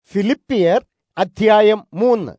ഫിലിപ്പിയർ അധ്യായം മൂന്ന്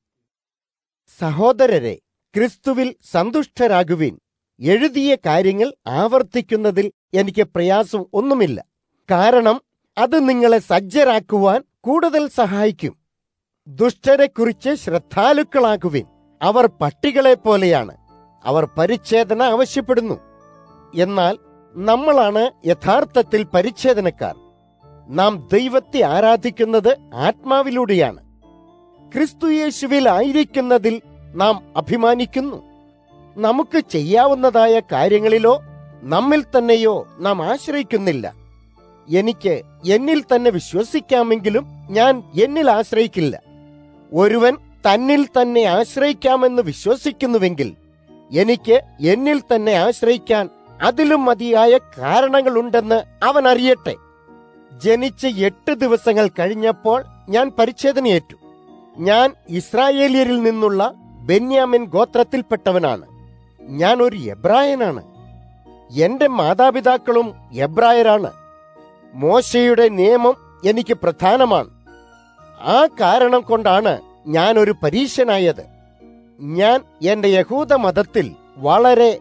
സഹോദരരെ ക്രിസ്തുവിൽ സന്തുഷ്ടരാകുവിൻ എഴുതിയ കാര്യങ്ങൾ ആവർത്തിക്കുന്നതിൽ എനിക്ക് പ്രയാസം ഒന്നുമില്ല കാരണം അത് നിങ്ങളെ സജ്ജരാക്കുവാൻ കൂടുതൽ സഹായിക്കും ദുഷ്ടരെക്കുറിച്ച് ശ്രദ്ധാലുക്കളാകുവിൻ അവർ പട്ടികളെ പോലെയാണ് അവർ പരിച്ഛേദന ആവശ്യപ്പെടുന്നു എന്നാൽ നമ്മളാണ് യഥാർത്ഥത്തിൽ പരിച്ഛേദനക്കാർ നാം ദൈവത്തെ ആരാധിക്കുന്നത് ആത്മാവിലൂടെയാണ് ക്രിസ്തുയേശുവിൽ ആയിരിക്കുന്നതിൽ നാം അഭിമാനിക്കുന്നു നമുക്ക് ചെയ്യാവുന്നതായ കാര്യങ്ങളിലോ നമ്മിൽ തന്നെയോ നാം ആശ്രയിക്കുന്നില്ല എനിക്ക് എന്നിൽ തന്നെ വിശ്വസിക്കാമെങ്കിലും ഞാൻ എന്നിൽ ആശ്രയിക്കില്ല ഒരുവൻ തന്നിൽ തന്നെ ആശ്രയിക്കാമെന്ന് വിശ്വസിക്കുന്നുവെങ്കിൽ എനിക്ക് എന്നിൽ തന്നെ ആശ്രയിക്കാൻ അതിലും മതിയായ കാരണങ്ങളുണ്ടെന്ന് അവൻ അറിയട്ടെ ജനിച്ച് എട്ട് ദിവസങ്ങൾ കഴിഞ്ഞപ്പോൾ ഞാൻ പരിച്ഛേദനയേറ്റു ഞാൻ ഇസ്രായേലിയരിൽ നിന്നുള്ള ബെന്യാമിൻ ഗോത്രത്തിൽപ്പെട്ടവനാണ് ഞാൻ ഒരു എബ്രായനാണ് എന്റെ മാതാപിതാക്കളും എബ്രായരാണ് മോശയുടെ നിയമം എനിക്ക് പ്രധാനമാണ് ആ കാരണം കൊണ്ടാണ് ഞാൻ ഒരു പരീക്ഷനായത് ഞാൻ എന്റെ യഹൂദ മതത്തിൽ വളരെ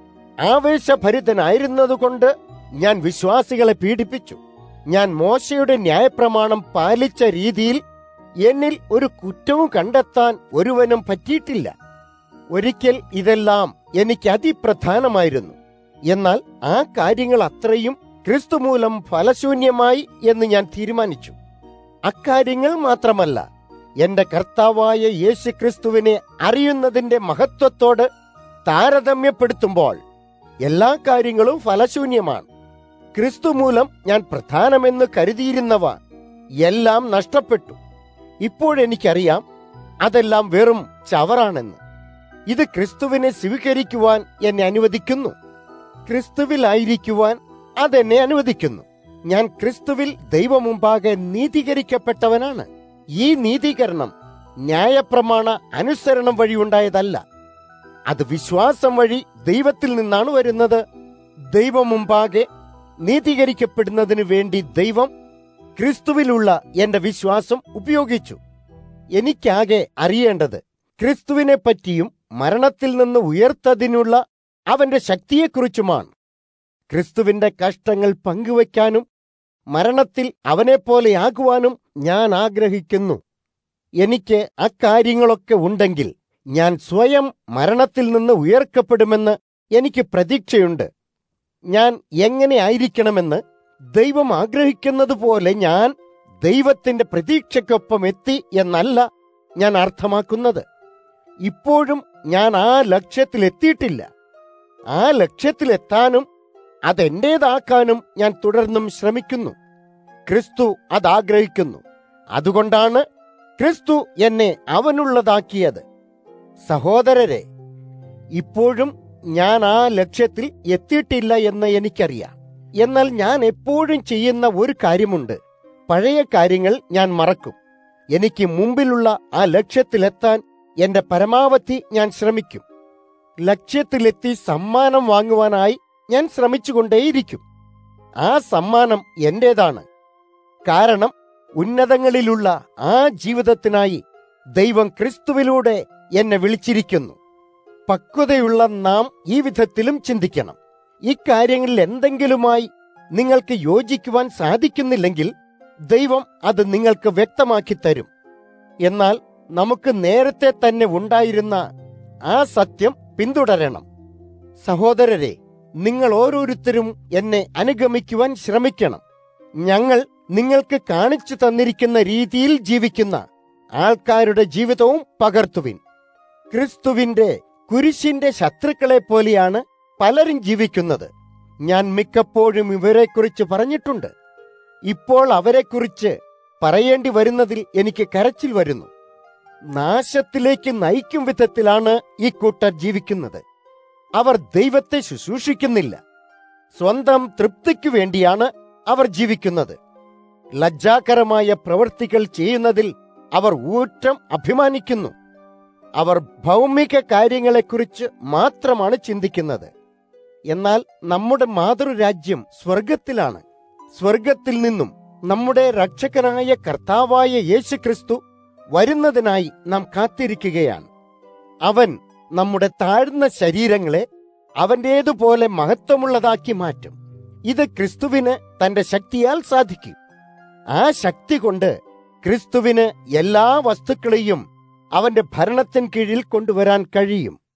ആവേശഭരിതനായിരുന്നതുകൊണ്ട് ഞാൻ വിശ്വാസികളെ പീഡിപ്പിച്ചു ഞാൻ മോശയുടെ ന്യായപ്രമാണം പാലിച്ച രീതിയിൽ എന്നിൽ ഒരു കുറ്റവും കണ്ടെത്താൻ ഒരുവനും പറ്റിയിട്ടില്ല ഒരിക്കൽ ഇതെല്ലാം എനിക്ക് അതിപ്രധാനമായിരുന്നു എന്നാൽ ആ കാര്യങ്ങൾ അത്രയും ക്രിസ്തുമൂലം ഫലശൂന്യമായി എന്ന് ഞാൻ തീരുമാനിച്ചു അക്കാര്യങ്ങൾ മാത്രമല്ല എന്റെ കർത്താവായ യേശു ക്രിസ്തുവിനെ അറിയുന്നതിന്റെ മഹത്വത്തോട് താരതമ്യപ്പെടുത്തുമ്പോൾ എല്ലാ കാര്യങ്ങളും ഫലശൂന്യമാണ് ക്രിസ്തു മൂലം ഞാൻ പ്രധാനമെന്ന് കരുതിയിരുന്നവ എല്ലാം നഷ്ടപ്പെട്ടു ഇപ്പോഴെനിക്കറിയാം അതെല്ലാം വെറും ചവറാണെന്ന് ഇത് ക്രിസ്തുവിനെ സ്വീകരിക്കുവാൻ എന്നെ അനുവദിക്കുന്നു ക്രിസ്തുവിലായിരിക്കുവാൻ അതെന്നെ അനുവദിക്കുന്നു ഞാൻ ക്രിസ്തുവിൽ ദൈവമുമ്പാകെ നീതീകരിക്കപ്പെട്ടവനാണ് ഈ നീതീകരണം ന്യായപ്രമാണ അനുസരണം വഴി ഉണ്ടായതല്ല അത് വിശ്വാസം വഴി ദൈവത്തിൽ നിന്നാണ് വരുന്നത് ദൈവമുമ്പാകെ നീതീകരിക്കപ്പെടുന്നതിനു വേണ്ടി ദൈവം ക്രിസ്തുവിലുള്ള എന്റെ വിശ്വാസം ഉപയോഗിച്ചു എനിക്കാകെ അറിയേണ്ടത് ക്രിസ്തുവിനെ പറ്റിയും മരണത്തിൽ നിന്ന് ഉയർത്തതിനുള്ള അവന്റെ ശക്തിയെക്കുറിച്ചുമാണ് ക്രിസ്തുവിന്റെ കഷ്ടങ്ങൾ പങ്കുവയ്ക്കാനും മരണത്തിൽ അവനെപ്പോലെയാകുവാനും ഞാൻ ആഗ്രഹിക്കുന്നു എനിക്ക് അക്കാര്യങ്ങളൊക്കെ ഉണ്ടെങ്കിൽ ഞാൻ സ്വയം മരണത്തിൽ നിന്ന് ഉയർക്കപ്പെടുമെന്ന് എനിക്ക് പ്രതീക്ഷയുണ്ട് ഞാൻ എങ്ങനെ ആയിരിക്കണമെന്ന് ദൈവം ആഗ്രഹിക്കുന്നത് പോലെ ഞാൻ ദൈവത്തിന്റെ പ്രതീക്ഷയ്ക്കൊപ്പം എത്തി എന്നല്ല ഞാൻ അർത്ഥമാക്കുന്നത് ഇപ്പോഴും ഞാൻ ആ ലക്ഷ്യത്തിലെത്തിയിട്ടില്ല ആ ലക്ഷ്യത്തിലെത്താനും അതെന്റേതാക്കാനും ഞാൻ തുടർന്നും ശ്രമിക്കുന്നു ക്രിസ്തു അതാഗ്രഹിക്കുന്നു അതുകൊണ്ടാണ് ക്രിസ്തു എന്നെ അവനുള്ളതാക്കിയത് സഹോദരരെ ഇപ്പോഴും ഞാൻ ആ ലക്ഷ്യത്തിൽ എത്തിയിട്ടില്ല എന്ന് എനിക്കറിയാം എന്നാൽ ഞാൻ എപ്പോഴും ചെയ്യുന്ന ഒരു കാര്യമുണ്ട് പഴയ കാര്യങ്ങൾ ഞാൻ മറക്കും എനിക്ക് മുമ്പിലുള്ള ആ ലക്ഷ്യത്തിലെത്താൻ എന്റെ പരമാവധി ഞാൻ ശ്രമിക്കും ലക്ഷ്യത്തിലെത്തി സമ്മാനം വാങ്ങുവാനായി ഞാൻ ശ്രമിച്ചുകൊണ്ടേയിരിക്കും ആ സമ്മാനം എന്റേതാണ് കാരണം ഉന്നതങ്ങളിലുള്ള ആ ജീവിതത്തിനായി ദൈവം ക്രിസ്തുവിലൂടെ എന്നെ വിളിച്ചിരിക്കുന്നു പക്വതയുള്ള നാം ഈ വിധത്തിലും ചിന്തിക്കണം ഇക്കാര്യങ്ങളിൽ എന്തെങ്കിലുമായി നിങ്ങൾക്ക് യോജിക്കുവാൻ സാധിക്കുന്നില്ലെങ്കിൽ ദൈവം അത് നിങ്ങൾക്ക് വ്യക്തമാക്കി തരും എന്നാൽ നമുക്ക് നേരത്തെ തന്നെ ഉണ്ടായിരുന്ന ആ സത്യം പിന്തുടരണം സഹോദരരെ നിങ്ങൾ ഓരോരുത്തരും എന്നെ അനുഗമിക്കുവാൻ ശ്രമിക്കണം ഞങ്ങൾ നിങ്ങൾക്ക് കാണിച്ചു തന്നിരിക്കുന്ന രീതിയിൽ ജീവിക്കുന്ന ആൾക്കാരുടെ ജീവിതവും പകർത്തുവിൻ ക്രിസ്തുവിന്റെ കുരിശിന്റെ ശത്രുക്കളെ പോലെയാണ് പലരും ജീവിക്കുന്നത് ഞാൻ മിക്കപ്പോഴും ഇവരെക്കുറിച്ച് പറഞ്ഞിട്ടുണ്ട് ഇപ്പോൾ അവരെക്കുറിച്ച് പറയേണ്ടി വരുന്നതിൽ എനിക്ക് കരച്ചിൽ വരുന്നു നാശത്തിലേക്ക് നയിക്കും വിധത്തിലാണ് ഈ കൂട്ടർ ജീവിക്കുന്നത് അവർ ദൈവത്തെ ശുശ്രൂഷിക്കുന്നില്ല സ്വന്തം തൃപ്തിക്കു വേണ്ടിയാണ് അവർ ജീവിക്കുന്നത് ലജ്ജാകരമായ പ്രവൃത്തികൾ ചെയ്യുന്നതിൽ അവർ ഊറ്റം അഭിമാനിക്കുന്നു അവർ ഭൗമിക കാര്യങ്ങളെക്കുറിച്ച് മാത്രമാണ് ചിന്തിക്കുന്നത് എന്നാൽ നമ്മുടെ മാതൃരാജ്യം സ്വർഗത്തിലാണ് സ്വർഗത്തിൽ നിന്നും നമ്മുടെ രക്ഷകനായ കർത്താവായ യേശുക്രിസ്തു വരുന്നതിനായി നാം കാത്തിരിക്കുകയാണ് അവൻ നമ്മുടെ താഴ്ന്ന ശരീരങ്ങളെ അവന്റേതുപോലെ മഹത്വമുള്ളതാക്കി മാറ്റും ഇത് ക്രിസ്തുവിന് തന്റെ ശക്തിയാൽ സാധിക്കും ആ ശക്തി കൊണ്ട് ക്രിസ്തുവിന് എല്ലാ വസ്തുക്കളെയും അവന്റെ ഭരണത്തിൻ കീഴിൽ കൊണ്ടുവരാൻ കഴിയും